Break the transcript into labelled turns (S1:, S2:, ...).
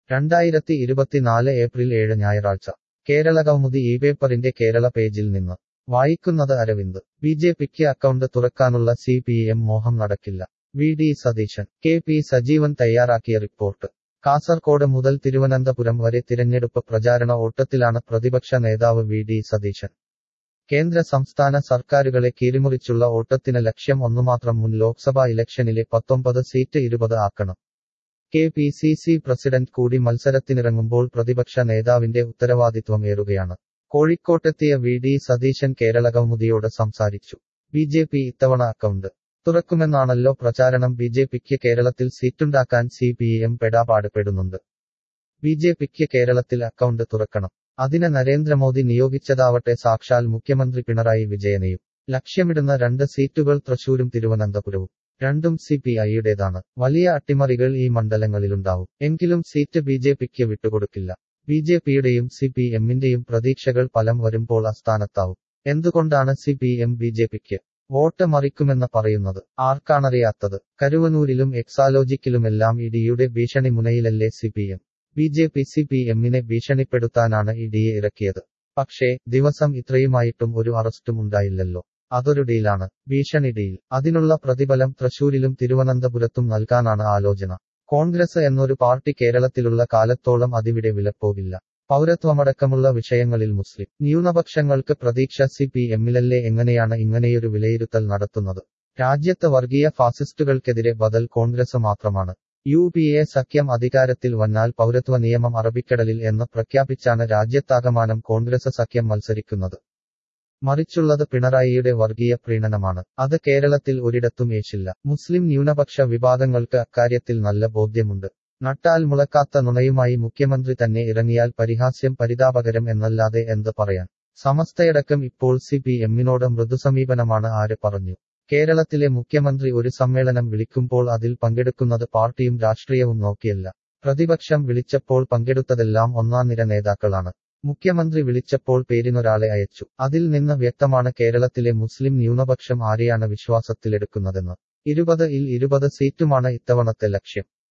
S1: രണ്ടായിരത്തി ഇരുപത്തിനാല് ഏപ്രിൽ ഏഴ് ഞായറാഴ്ച കേരള കൗമുദി ഈ പേപ്പറിന്റെ കേരള പേജിൽ നിന്ന് വായിക്കുന്നത് അരവിന്ദ് ബി ജെ പിക്ക് അക്കൗണ്ട് തുറക്കാനുള്ള സി പി എം മോഹം നടക്കില്ല V D Satheesan K P Sajeevan തയ്യാറാക്കിയ റിപ്പോർട്ട് കാസർകോട് മുതൽ തിരുവനന്തപുരം വരെ തിരഞ്ഞെടുപ്പ് പ്രചാരണ ഓട്ടത്തിലാണ് പ്രതിപക്ഷ നേതാവ് വി ഡി സതീശൻ കേന്ദ്ര സംസ്ഥാന സർക്കാരുകളെ കീറിമുറിച്ചുള്ള ഓട്ടത്തിന് ലക്ഷ്യം ഒന്നുമാത്രം മുൻ ലോക്സഭാ ഇലക്ഷനിലെ പത്തൊമ്പത് സീറ്റ് ഇരുപത് ആക്കണം K P C C president കൂടി മത്സരത്തിനിറങ്ങുമ്പോൾ പ്രതിപക്ഷ നേതാവിന്റെ ഉത്തരവാദിത്വം ഏറുകയാണ് കോഴിക്കോട്ടെത്തിയ വി ഡി സതീശൻ കേരള കൗമുദിയോട് സംസാരിച്ചു ബി ജെ പി ഇത്തവണ അക്കൗണ്ട് തുറക്കുമെന്നാണല്ലോ പ്രചാരണം ബി ജെ പിക്ക് കേരളത്തിൽ സീറ്റുണ്ടാക്കാൻ സി പി എം പെടാപാടുപെടുന്നുണ്ട് ബി ജെ പിക്ക് കേരളത്തിൽ അക്കൗണ്ട് തുറക്കണം അതിന് നരേന്ദ്രമോദി നിയോഗിച്ചതാവട്ടെ സാക്ഷാൽ മുഖ്യമന്ത്രി പിണറായി വിജയനെയും ലക്ഷ്യമിടുന്ന രണ്ട് സീറ്റുകൾ തൃശൂരും തിരുവനന്തപുരവും രണ്ടും സി പി ഐയുടേതാണ് വലിയ അട്ടിമറികൾ ഈ മണ്ഡലങ്ങളിലുണ്ടാവും എങ്കിലും സീറ്റ് ബി ജെ പിക്ക് വിട്ടുകൊടുക്കില്ല ബി ജെ പിയുടെയും സി പി എമ്മിന്റെയും പ്രതീക്ഷകൾ ഫലം വരുമ്പോൾ അസ്ഥാനത്താവും എന്തുകൊണ്ടാണ് C P M B J പിക്ക് വോട്ട് മറിക്കുമെന്ന് പറയുന്നത് ആർക്കാണറിയാത്തത് കരുവനൂരിലും എക്സാലോജിക്കിലുമെല്ലാം ഇഡിയുടെ ഭീഷണി മുനയിലല്ലേ C P M B J P C P എമ്മിനെ ഭീഷണിപ്പെടുത്താനാണ് ഇഡിയെ ഇറക്കിയത് പക്ഷേ ദിവസം ഇത്രയുമായിട്ടും ഒരു അറസ്റ്റും ഉണ്ടായില്ലല്ലോ അതൊരു ഡീലാണ് ഭീഷണി ഡീൽ അതിനുള്ള പ്രതിഫലം തൃശൂരിലും തിരുവനന്തപുരത്തും നൽകാനാണ് ആലോചന കോൺഗ്രസ് എന്നൊരു പാർട്ടി കേരളത്തിലുള്ള കാലത്തോളം അതിവിടെ വിലപ്പോകില്ല പൗരത്വമടക്കമുള്ള വിഷയങ്ങളിൽ മുസ്ലിം ന്യൂനപക്ഷങ്ങൾക്ക് പ്രതീക്ഷ സി പി എമ്മിലല്ലേ എങ്ങനെയാണ് ഇങ്ങനെയൊരു വിലയിരുത്തൽ നടത്തുന്നത് രാജ്യത്ത് വർഗീയ ഫാസിസ്റ്റുകൾക്കെതിരെ ബദൽ കോൺഗ്രസ് മാത്രമാണ് യു പി എ സഖ്യം അധികാരത്തിൽ വന്നാൽ പൗരത്വ നിയമം അറബിക്കടലിൽ എന്ന് പ്രഖ്യാപിച്ചാണ് രാജ്യത്താകമാനം കോൺഗ്രസ് സഖ്യം മത്സരിക്കുന്നത് മറിച്ചുള്ളത് പിണറായിയുടെ വർഗീയ പ്രീണനമാണ് അത് കേരളത്തിൽ ഒരിടത്തും ഏശില്ല മുസ്ലിം ന്യൂനപക്ഷ വിഭാഗങ്ങൾക്ക് അക്കാര്യത്തിൽ നല്ല ബോധ്യമുണ്ട് നട്ടാൽ മുളക്കാത്ത നുണയുമായി മുഖ്യമന്ത്രി തന്നെ ഇറങ്ങിയാൽ പരിഹാസ്യം പരിതാപകരം എന്നല്ലാതെ എന്ത് പറയാൻ സമസ്തയടക്കം ഇപ്പോൾ സി പി എമ്മിനോട് മൃദുസമീപനമാണ് ആര് പറഞ്ഞു കേരളത്തിലെ മുഖ്യമന്ത്രി ഒരു സമ്മേളനം വിളിക്കുമ്പോൾ അതിൽ പങ്കെടുക്കുന്നത് പാർട്ടിയും രാഷ്ട്രീയവും നോക്കിയല്ല പ്രതിപക്ഷം വിളിച്ചപ്പോൾ പങ്കെടുത്തതെല്ലാം ഒന്നാം നിര നേതാക്കളാണ് മുഖ്യമന്ത്രി വിളിച്ചപ്പോൾ പേരിനൊരാളെ അയച്ചു അതിൽ നിന്ന് വ്യക്തമാണ് കേരളത്തിലെ മുസ്ലിം ന്യൂനപക്ഷം ആരെയാണ് വിശ്വാസത്തിലെടുക്കുന്നതെന്ന് ഇരുപത് ഇൽ ഇരുപത് സീറ്റുമാണ് ഇത്തവണത്തെ ലക്ഷ്യം